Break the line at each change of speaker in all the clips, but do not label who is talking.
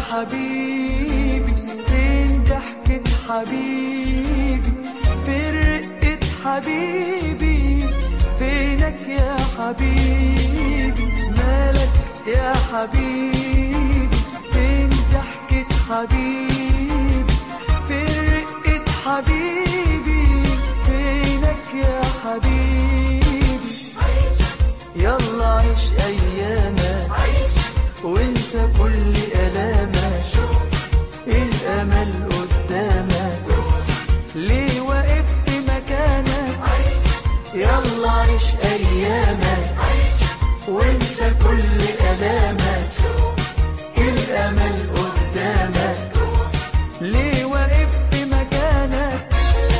حبيبي فين ضحكة حبيبي فين رقة حبيبي فينك يا حبيبي مالك يا حبيبي فين ضحكة حبيبي فين رقة حبيبي فينك يا حبيبي يلا عيش أيامك وانسى كل ألامك الأمل قدامك ليه واقف في مكانك يلا عيش أيامك وانسى كل ألامك الأمل قدامك ليه واقف في مكانك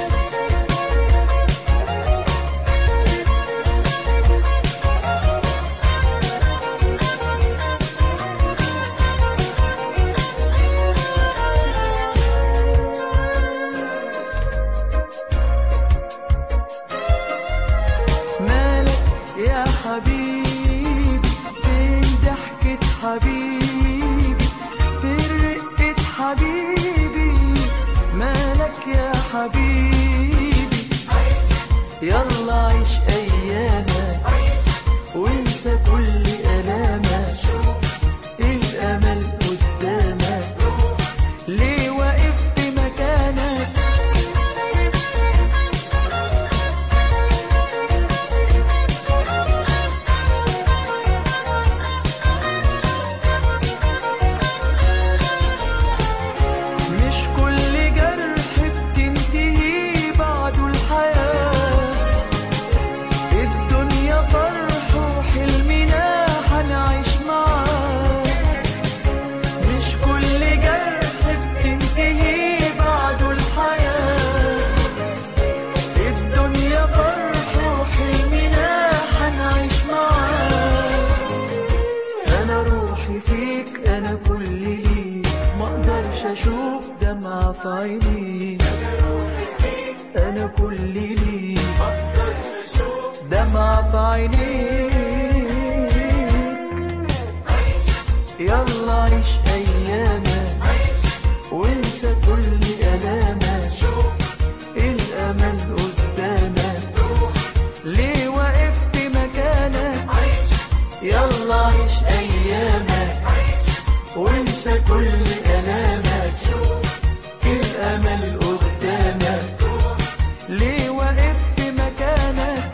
مالك يا حبيبي فين ضحكة حبيبي فين رقة حبيبي مالك يا حبيبي يلا عيش أيامك وانسى كل ألامك الأمل قدامك ليه واقف في مكانك مش كل جرح بتنتهي بعده الحياة الدنيا فرح وحلمنا هنعيش معاه مش كل جرح بتنتهي بعده الحياة الدنيا فرح وحلمنا هنعيش معاه انا روحي فيك انا كل ليك ما اقدرش اشوف دمعة في عينيك انا كل ليك دمعة في عينيك يلا عيش ايامك وانسى كل الامك الامل قدامك ليه واقف في مكانك يلا عيش ايامك وانسى كل الامك الامل قدامك ليه واقف في مكانك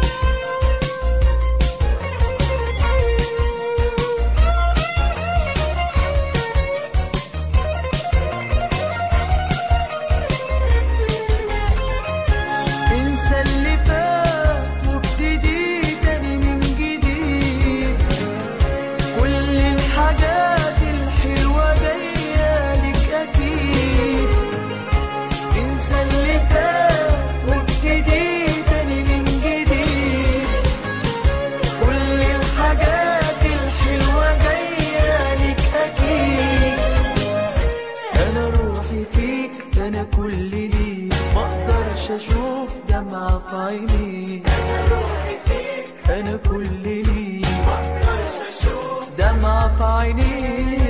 انسى اللي فات وابتدي تاني من جديد كل الحاجات الحلوة جاية لك أكيد انسى اللي فات وابتدي تاني من جديد كل الحاجات الحلوة جاية لك أكيد أنا روحي فيك أنا كل ليك ما أقدرش أشوف دمعة في عينيك أنا كل ليك دمعة في عينيك